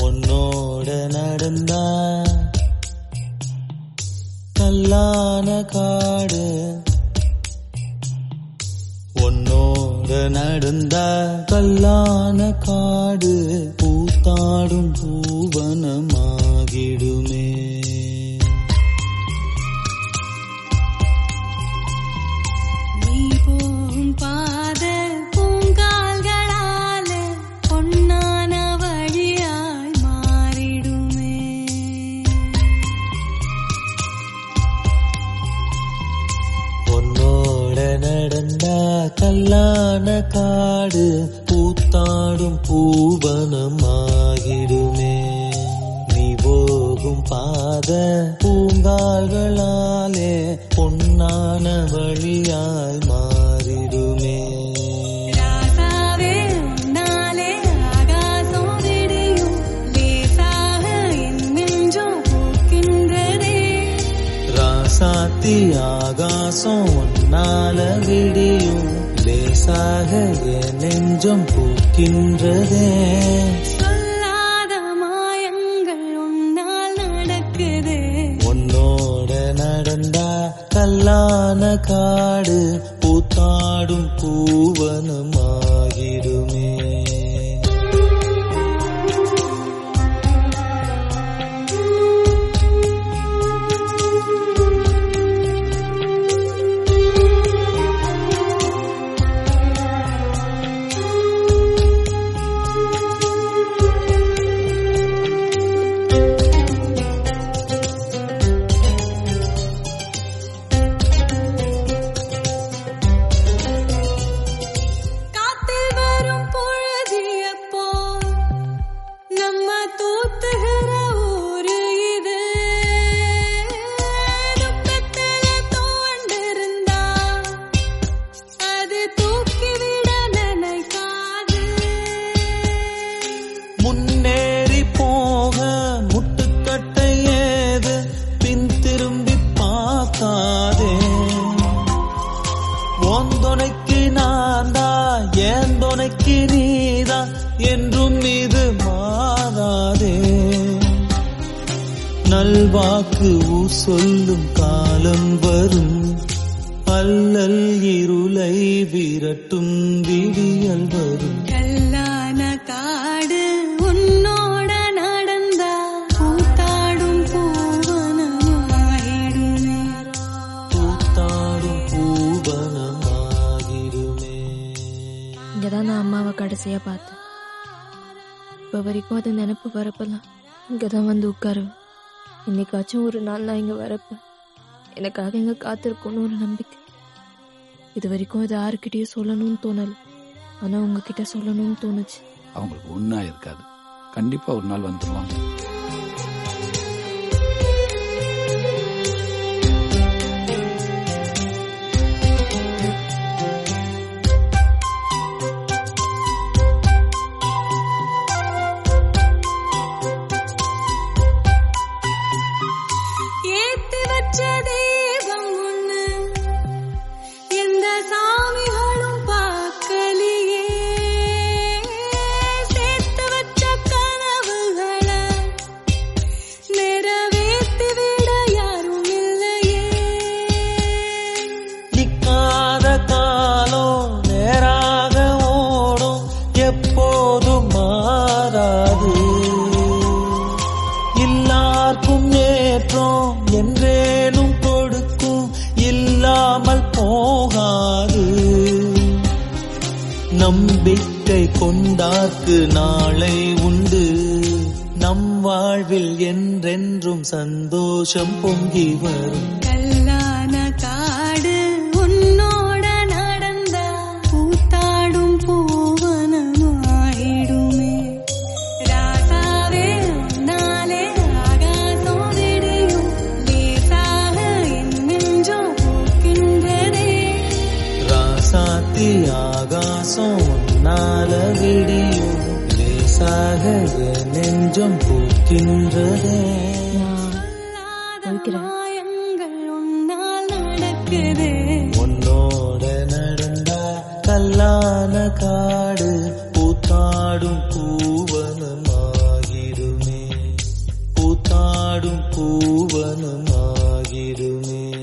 உன்னோட நடந்தா கல்லான காடு உன்னோட நடந்தா கல்லான காடு பூத்தாடும் பூவனமாகிடுமே நீ போகும் பாத பூங்கால்களால பொன்னான வழியாய் மாறிடுமே உன்னோட நடந்தா கல்லான காடு பூத்தாடும் பூவனமாகிடுமே நீ போகும் பாத பூங்கால்களாலே பொன்னான வழியாய் மாறிடுமே ராசாவே உன்னாலே ஆகாசம் விடியும் லேசாக என் நெஞ்சம் பூக்கின்றதே ராசாத்தி ஆகாசம் உன்னால விடியும் லேசாக என் நெஞ்சம் பூக்கின்றதே சொல்லாத மாயங்கள் உன்னால் நடக்குதே உன்னோட நடந்தா கல்லான காடு பூத்தாடும் பூவனமாகிடுமே காத்தில் வரும் பொழுதிய போல் நம்ம தூத்துகிற ஊரு இது துக்கத்துல தோண்டிருந்தா அது தூக்கிவிட நினைக்காது முன்னேறி போக முட்டுக்கட்டை ஏது பின் திரும்பி பார்க்காதே உன் துணைக்கு நான் தான் என் துணைக்கு நீதான் என்றும் இது மாறாதே நல்வாக்கு ஊர் சொல்லும் காலம் வரும் அல்லல் இருளை விரட்டும் விடியல் வரும் கல்லான காடு உன்னோட நடந்தா கூத்தாடும் பூவனமாயிடுமே பூத்தாடும் பூவனமாகிடுமே இங்கே தான் நான் அம்மாவை கடைசியாக பார்த்தேன் இப்போ வரைக்கும் அது நினப்பு வரப்பெல்லாம் இங்கே தான் வந்து உட்காருவேன் என்னைக்காச்சும் ஒரு நாள் நான் இங்கே வரப்பேன் எனக்காக இங்கே காத்திருக்கணும்னு ஒரு நம்பிக்கை இது வரைக்கும் இது யாருக்கிட்டேயும் சொல்லணும்னு தோணலை ஆனால் உங்ககிட்ட சொல்லணும்னு தோணுச்சு அவங்களுக்கு ஒன்றா இருக்காது கண்டிப்பாக ஒரு நாள் வந்துடுவாங்க ஏத்தி வச்ச தெய்வம் ஒண்ணு எந்த சாமிகளும் பார்க்கலையே சேர்த்து வச்ச கனவுகளை நிறைவேத்தி விட யாரும் இல்லையே நிக்காத காலம் நேராக ஓடும் எப்போதும் மாறாது எல்லாருக்கும் ஏற்றம் என்றேனும் கொடுக்கும் இல்லாமல் போகாது நம்பிக்கை கொண்டார்க்கு நாளை உண்டு நம் வாழ்வில் என்றென்றும் சந்தோஷம் பொங்கி வரும் கல்லான காடு உன்னோட நடந்தா கூத்தாடும் பூவனமாயிடுமே ராசாவே உன்னாலே ஆகாசம் விடியும் லேசாக என் நெஞ்சம் பூக்கின்றதே ராசாத்தி ஆகாசம் உன்னால விடியும் லேசாக என் நெஞ்சம் பூக்கின்றதே நான் சொல்லாத போய்க்கிறேன். மாயங்கள் உன்னால் நடக்குதே உன்னோட நடந்தா கல்லான காடு பூத்தாடும் பூவனமாகிடுமே நாடும் பூவனமாகிடுமே